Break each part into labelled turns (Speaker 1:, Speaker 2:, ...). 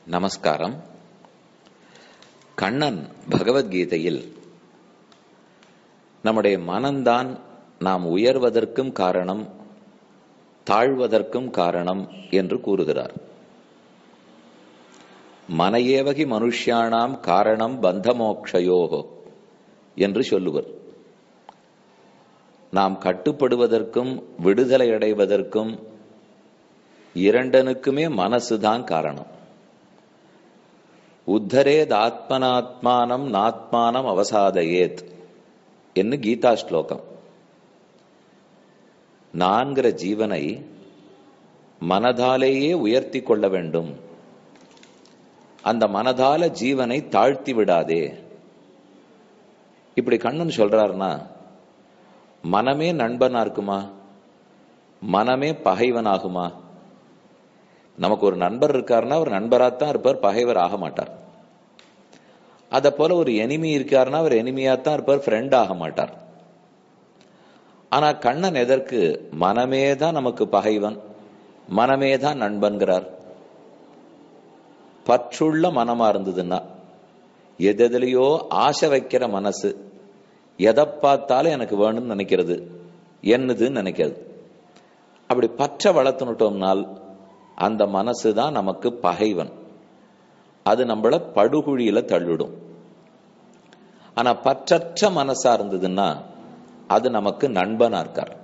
Speaker 1: நமஸ்காரம் கண்ணன் பகவத்கீதையில் நம்முடைய மனம்தான் நாம் உயர்வதற்கும் காரணம் தாழ்வதற்கும் காரணம் என்று கூறுகிறார் மனையேவகி மனுஷ்யானாம் காரணம் பந்தமோக்ஷயோகோ என்று சொல்லுவர் நாம் கட்டுப்படுவதற்கும் விடுதலை அடைவதற்கும் இரண்டனுக்குமே மனசுதான் காரணம் உத்தரேத் ஆத்மனாத்மானம் நாத்மானம் அவசாதையேத் என்று கீதா ஸ்லோகம் நான்கிற ஜீவனை மனதாலேயே உயர்த்தி கொள்ள வேண்டும் அந்த மனதால ஜீவனை தாழ்த்தி விடாதே இப்படி கண்ணன் சொல்றாருன்னா மனமே நண்பனா இருக்குமா மனமே பகைவனாகுமா நமக்கு ஒரு நண்பர் இருக்காருன்னா அவர் நண்பராத்தான் இருப்பார் பகைவர் ஆக மாட்டார் அத போல ஒரு எனிமி இருக்காருன்னா அவர் எனிமியாத்தான் இருப்பார் ஃப்ரெண்ட் ஆக மாட்டார் ஆனா கண்ணன் எதற்கு மனமே தான் நமக்கு பகைவன் மனமே தான் நண்பன்கிறார் பற்றுள்ள மனமா இருந்ததுன்னா எதுலயோ ஆசை வைக்கிற மனசு எதை பார்த்தாலும் எனக்கு வேணும்னு நினைக்கிறது என்னதுன்னு நினைக்கிறது அப்படி பற்ற வளர்த்துனுட்டோம்னால் அந்த மனசு தான் நமக்கு பகைவன் அது நம்மள படுகுழியில தள்ளிடும் ஆனா பற்றற்ற மனசா இருந்ததுன்னா அது நமக்கு நண்பனா இருக்கார்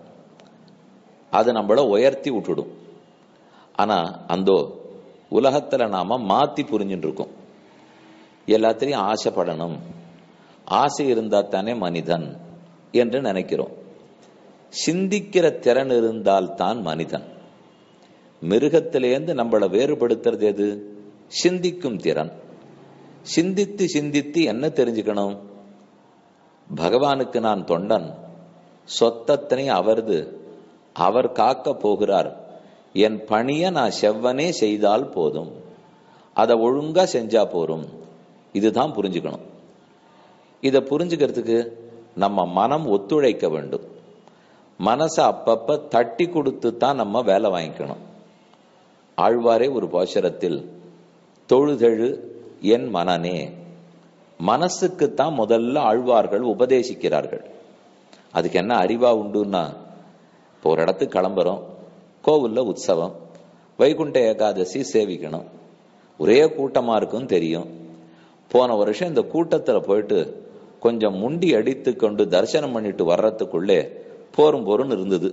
Speaker 1: அது நம்மள உயர்த்தி விட்டுடும் ஆனா அந்த உலகத்துல நாம மாத்தி புரிஞ்சுட்டு இருக்கோம் எல்லாத்திலையும் ஆசைப்படணும் ஆசை இருந்தா தானே மனிதன் என்று நினைக்கிறோம் சிந்திக்கிற திறன் இருந்தால் தான் மனிதன் மிருகத்திலேருந்து நம்மளை வேறுபடுத்துறது எது சிந்திக்கும் திறன் சிந்தித்து சிந்தித்து என்ன தெரிஞ்சுக்கணும் பகவானுக்கு நான் தொண்டன் சொத்தத்தனை அவரது அவர் காக்க போகிறார் என் பணிய நான் செவ்வனே செய்தால் போதும் அதை ஒழுங்கா செஞ்சா போரும் இதுதான் புரிஞ்சுக்கணும் இதை புரிஞ்சுக்கிறதுக்கு நம்ம மனம் ஒத்துழைக்க வேண்டும் மனசை அப்பப்ப தட்டி கொடுத்து தான் நம்ம வேலை வாங்கிக்கணும் ஆழ்வாரே ஒரு பாசுரத்தில் தொழுதெழு என் மனநே மனசுக்குத்தான் முதல்ல ஆழ்வார்கள் உபதேசிக்கிறார்கள் அதுக்கு என்ன அறிவா உண்டுன்னா இப்போ ஒரு இடத்துக்கு கிளம்புறோம் கோவில்ல உற்சவம் வைகுண்ட ஏகாதசி சேவிக்கணும் ஒரே கூட்டமா இருக்கும் தெரியும் போன வருஷம் இந்த கூட்டத்துல போயிட்டு கொஞ்சம் முண்டி அடித்து கொண்டு தரிசனம் பண்ணிட்டு வர்றதுக்குள்ளே போரும் போரும் இருந்தது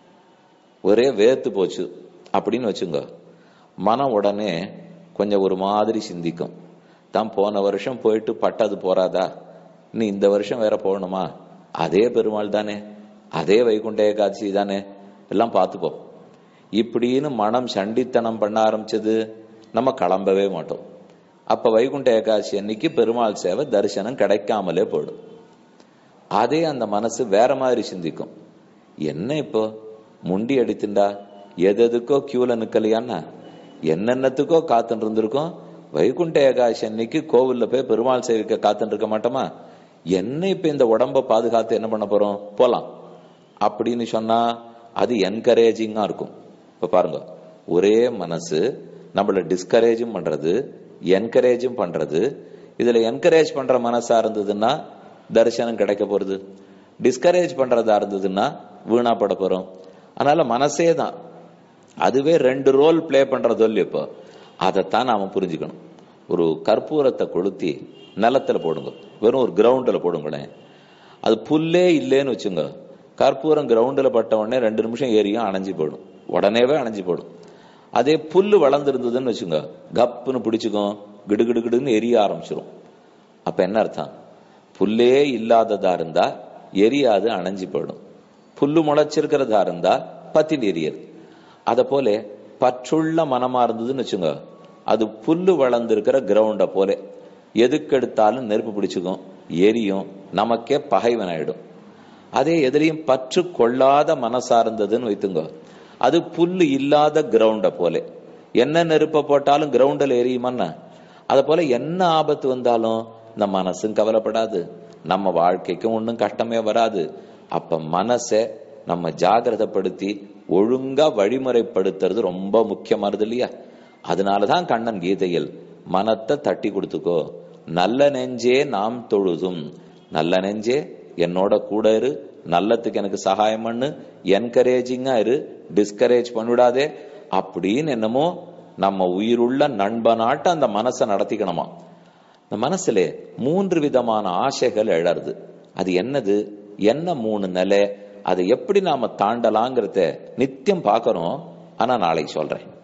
Speaker 1: ஒரே வேர்த்து போச்சு அப்படின்னு வச்சுங்க மனம் உடனே கொஞ்சம் ஒரு மாதிரி சிந்திக்கும் தான் போன வருஷம் போயிட்டு பட்டது போறாதா நீ இந்த வருஷம் வேற போகணுமா அதே பெருமாள் தானே அதே வைகுண்ட ஏகாதசி தானே எல்லாம் பார்த்துப்போம் இப்படின்னு மனம் சண்டித்தனம் பண்ண ஆரம்பிச்சது நம்ம கிளம்பவே மாட்டோம் அப்ப வைகுண்ட ஏகாதசி அன்னைக்கு பெருமாள் சேவை தரிசனம் கிடைக்காமலே போயிடும் அதே அந்த மனசு வேற மாதிரி சிந்திக்கும் என்ன இப்போ முண்டி அடித்துண்டா எது எதுக்கோ கியூல நிக்கலையான்னா என்னென்னத்துக்கோ காத்துட்டு இருந்திருக்கோம் வைகுண்ட ஏகாதசி அன்னைக்கு கோவில்ல போய் பெருமாள் சேவிக்க காத்துட்டு இருக்க மாட்டோமா என்ன இப்ப இந்த உடம்ப பாதுகாத்து என்ன பண்ண போறோம் போலாம் அப்படின்னு சொன்னா அது என்கரேஜிங்கா இருக்கும் இப்ப பாருங்க ஒரே மனசு நம்மள டிஸ்கரேஜும் பண்றது என்கரேஜும் பண்றது இதுல என்கரேஜ் பண்ற மனசா இருந்ததுன்னா தரிசனம் கிடைக்க போறது டிஸ்கரேஜ் பண்றதா இருந்ததுன்னா வீணா பட போறோம் அதனால மனசே தான் அதுவே ரெண்டு ரோல் பிளே பண்றது இல்லை இப்போ அதைத்தான் நாம புரிஞ்சுக்கணும் ஒரு கற்பூரத்தை கொளுத்தி நிலத்துல போடுங்க வெறும் ஒரு கிரவுண்டில் போடுங்களேன் அது புல்லே இல்லைன்னு வச்சுங்க கற்பூரம் கிரவுண்டில் பட்ட உடனே ரெண்டு நிமிஷம் ஏரியும் அணைஞ்சு போயிடும் உடனேவே அணைஞ்சு போயிடும் அதே புல்லு வளர்ந்துருந்ததுன்னு வச்சுங்க கப்புன்னு பிடிச்சுக்கும் கிடு கிடு கிடுன்னு எரிய ஆரம்பிச்சிரும் அப்ப என்ன அர்த்தம் புல்லே இல்லாததா இருந்தா எரியாது அணைஞ்சு போயிடும் புல்லு முளைச்சிருக்கிறதா இருந்தா பத்தின் எரியது அத போல பற்றுள்ள மனமா இருந்ததுன்னு வச்சுங்க அது புல்லு வளர்ந்திருக்கிற கிரவுண்ட போல எதுக்கு எடுத்தாலும் நெருப்பு பிடிச்சுக்கும் எரியும் நமக்கே பகைவன் ஆயிடும் அதே எதிலையும் பற்று கொள்ளாத மனசா இருந்ததுன்னு வைத்துங்க அது புல்லு இல்லாத கிரவுண்ட போல என்ன நெருப்ப போட்டாலும் கிரவுண்டில் எரியுமன்னா அத போல என்ன ஆபத்து வந்தாலும் இந்த மனசும் கவலைப்படாது நம்ம வாழ்க்கைக்கும் ஒன்றும் கஷ்டமே வராது அப்ப மனசை நம்ம ஜாகிரதப்படுத்தி ஒழுங்கா வழிமுறைப்படுத்துறது ரொம்ப முக்கியமானது இல்லையா அதனாலதான் கண்ணன் கீதையில் மனத்தை தட்டி கொடுத்துக்கோ நல்ல நெஞ்சே நாம் தொழுதும் நல்ல நெஞ்சே என்னோட கூட இரு நல்லத்துக்கு எனக்கு சகாயம் பண்ணு என்கரேஜிங்கா இரு டிஸ்கரேஜ் பண்ணிவிடாதே அப்படின்னு என்னமோ நம்ம உயிருள்ள நண்பனாட்ட அந்த மனசை நடத்திக்கணுமா இந்த மனசுல மூன்று விதமான ஆசைகள் எழறது அது என்னது என்ன மூணு நிலை அதை எப்படி நாம தாண்டலாங்கிறத நித்தியம் பார்க்கறோம் ஆனா நாளைக்கு சொல்றேன்